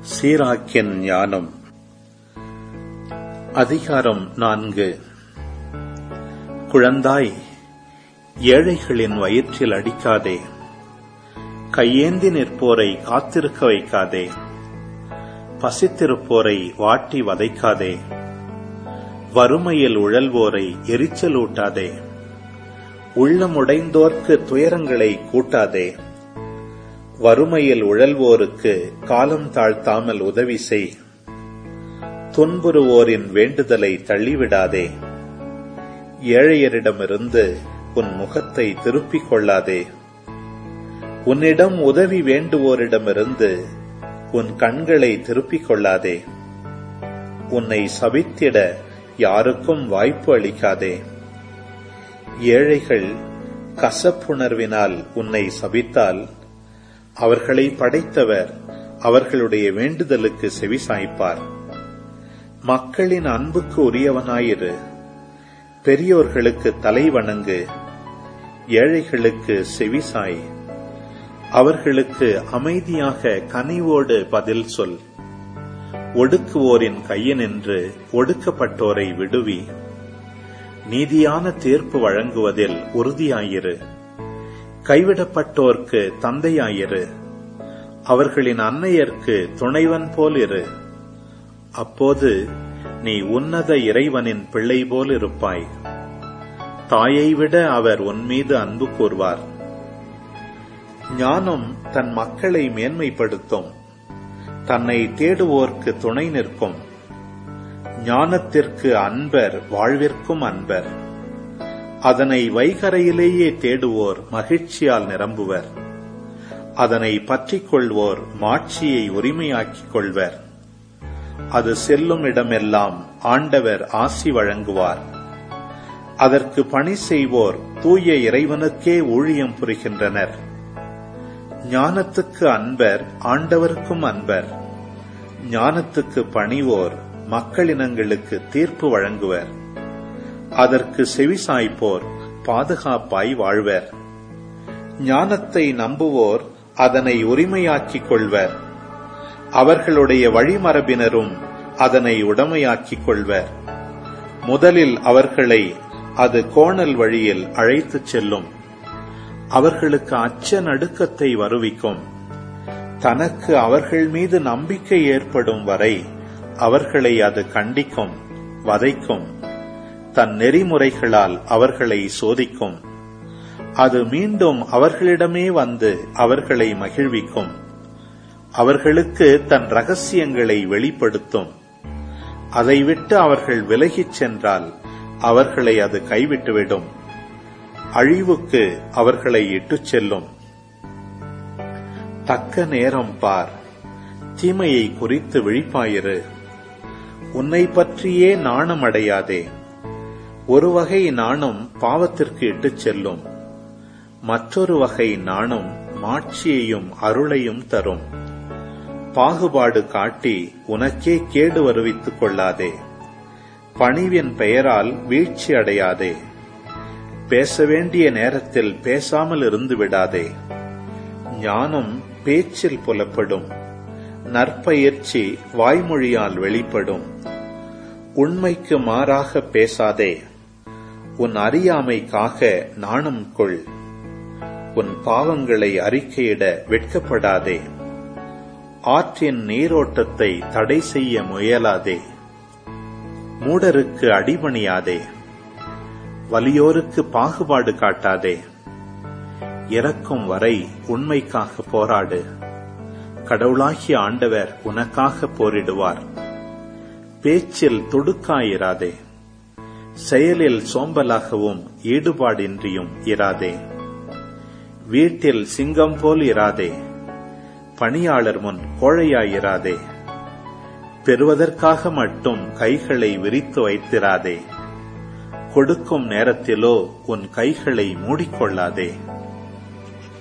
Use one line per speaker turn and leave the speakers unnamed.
சீராக்கின் ஞானம் அதிகாரம் நான்கு குழந்தாய் ஏழைகளின் வயிற்றில் அடிக்காதே கையேந்தி நிற்போரை காத்திருக்க வைக்காதே பசித்திருப்போரை வாட்டி வதைக்காதே வறுமையில் உழல்வோரை எரிச்சலூட்டாதே உள்ளமுடைந்தோர்க்கு துயரங்களை கூட்டாதே வறுமையில் உழல்வோருக்கு காலம் தாழ்த்தாமல் உதவி செய் துன்புறுவோரின் வேண்டுதலை தள்ளிவிடாதே ஏழையரிடமிருந்து உன் முகத்தை திருப்பிக் கொள்ளாதே உன்னிடம் உதவி வேண்டுவோரிடமிருந்து உன் கண்களை திருப்பிக் கொள்ளாதே உன்னை சபித்திட யாருக்கும் வாய்ப்பு அளிக்காதே ஏழைகள் கசப்புணர்வினால் உன்னை சபித்தால் அவர்களை படைத்தவர் அவர்களுடைய வேண்டுதலுக்கு செவிசாய்ப்பார் மக்களின் அன்புக்கு உரியவனாயிரு பெரியோர்களுக்கு தலை வணங்கு ஏழைகளுக்கு செவிசாய் அவர்களுக்கு அமைதியாக கனிவோடு பதில் சொல் ஒடுக்குவோரின் கையினின்று ஒடுக்கப்பட்டோரை விடுவி நீதியான தீர்ப்பு வழங்குவதில் உறுதியாயிரு கைவிடப்பட்டோர்க்கு தந்தையாயிரு அவர்களின் அன்னையர்க்கு துணைவன் போல் இரு அப்போது நீ உன்னத இறைவனின் பிள்ளை போல் இருப்பாய் தாயை விட அவர் உன்மீது அன்பு கூர்வார் ஞானம் தன் மக்களை மேன்மைப்படுத்தும் தன்னை தேடுவோர்க்கு துணை நிற்கும் ஞானத்திற்கு அன்பர் வாழ்விற்கும் அன்பர் அதனை வைகரையிலேயே தேடுவோர் மகிழ்ச்சியால் நிரம்புவர் அதனை பற்றிக் கொள்வோர் மாட்சியை உரிமையாக்கிக் கொள்வர் அது செல்லும் இடமெல்லாம் ஆண்டவர் ஆசி வழங்குவார் அதற்கு பணி செய்வோர் தூய இறைவனுக்கே ஊழியம் புரிகின்றனர் ஞானத்துக்கு அன்பர் ஆண்டவருக்கும் அன்பர் ஞானத்துக்கு பணிவோர் மக்களினங்களுக்கு தீர்ப்பு வழங்குவர் அதற்கு செவிசாய்ப்போர் பாதுகாப்பாய் வாழ்வர் ஞானத்தை நம்புவோர் அதனை உரிமையாக்கிக் கொள்வர் அவர்களுடைய வழிமரபினரும் அதனை உடமையாக்கிக் கொள்வர் முதலில் அவர்களை அது கோணல் வழியில் அழைத்துச் செல்லும் அவர்களுக்கு அச்ச நடுக்கத்தை வருவிக்கும் தனக்கு அவர்கள் மீது நம்பிக்கை ஏற்படும் வரை அவர்களை அது கண்டிக்கும் வதைக்கும் தன் நெறிமுறைகளால் அவர்களை சோதிக்கும் அது மீண்டும் அவர்களிடமே வந்து அவர்களை மகிழ்விக்கும் அவர்களுக்கு தன் ரகசியங்களை வெளிப்படுத்தும் அதை விட்டு அவர்கள் விலகிச் சென்றால் அவர்களை அது கைவிட்டுவிடும் அழிவுக்கு அவர்களை இட்டுச் செல்லும் தக்க நேரம் பார் தீமையை குறித்து விழிப்பாயிரு உன்னை பற்றியே நாணம் அடையாதே ஒரு வகை நாணம் பாவத்திற்கு இட்டுச் செல்லும் மற்றொரு வகை நாணம் மாட்சியையும் அருளையும் தரும் பாகுபாடு காட்டி உனக்கே கேடு வருவித்துக் கொள்ளாதே பணிவின் பெயரால் வீழ்ச்சி அடையாதே பேச வேண்டிய நேரத்தில் பேசாமல் இருந்து விடாதே ஞானம் பேச்சில் புலப்படும் நற்பயிற்சி வாய்மொழியால் வெளிப்படும் உண்மைக்கு மாறாக பேசாதே உன் அறியாமைக்காக நாணம் கொள் உன் பாவங்களை அறிக்கையிட வெட்கப்படாதே ஆற்றின் நீரோட்டத்தை தடை செய்ய முயலாதே மூடருக்கு அடிபணியாதே வலியோருக்கு பாகுபாடு காட்டாதே இறக்கும் வரை உண்மைக்காக போராடு கடவுளாகிய ஆண்டவர் உனக்காக போரிடுவார் பேச்சில் துடுக்காயிராதே செயலில் சோம்பலாகவும் ஈடுபாடின்றியும் இராதே வீட்டில் சிங்கம் போல் இராதே பணியாளர் முன் கோழையாயிராதே பெறுவதற்காக மட்டும் கைகளை விரித்து வைத்திராதே கொடுக்கும் நேரத்திலோ உன் கைகளை மூடிக்கொள்ளாதே